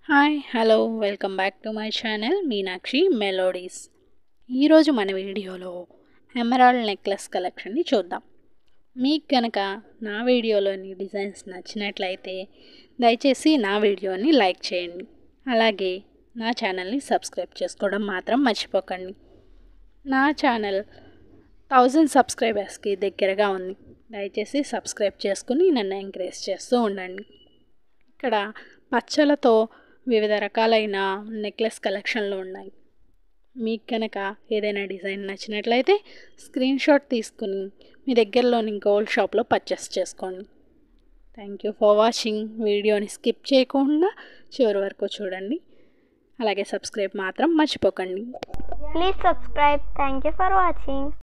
Hi hello welcome back to my channel Meenakshi melodies ఈరోజు మన వీడియోలో ఎమరాల్డ్ నెక్లెస్ కలెక్షన్ని చూద్దాం మీకు కనుక నా వీడియోలోని డిజైన్స్ నచ్చినట్లయితే దయచేసి నా వీడియోని లైక్ చేయండి అలాగే నా ఛానల్ని సబ్స్క్రైబ్ చేసుకోవడం మాత్రం మర్చిపోకండి నా ఛానల్ థౌజండ్ సబ్స్క్రైబర్స్కి దగ్గరగా ఉంది దయచేసి సబ్స్క్రైబ్ చేసుకుని నన్ను ఎంకరేజ్ చేస్తూ ఉండండి ఇక్కడ పచ్చలతో వివిధ రకాలైన నెక్లెస్ కలెక్షన్లు ఉన్నాయి మీకు కనుక ఏదైనా డిజైన్ నచ్చినట్లయితే స్క్రీన్ షాట్ తీసుకుని మీ దగ్గరలోని గోల్డ్ షాప్లో పర్చేస్ చేసుకోండి థ్యాంక్ యూ ఫర్ వాచింగ్ వీడియోని స్కిప్ చేయకుండా చివరి వరకు చూడండి అలాగే సబ్స్క్రైబ్ మాత్రం మర్చిపోకండి Please subscribe. Thank you for watching.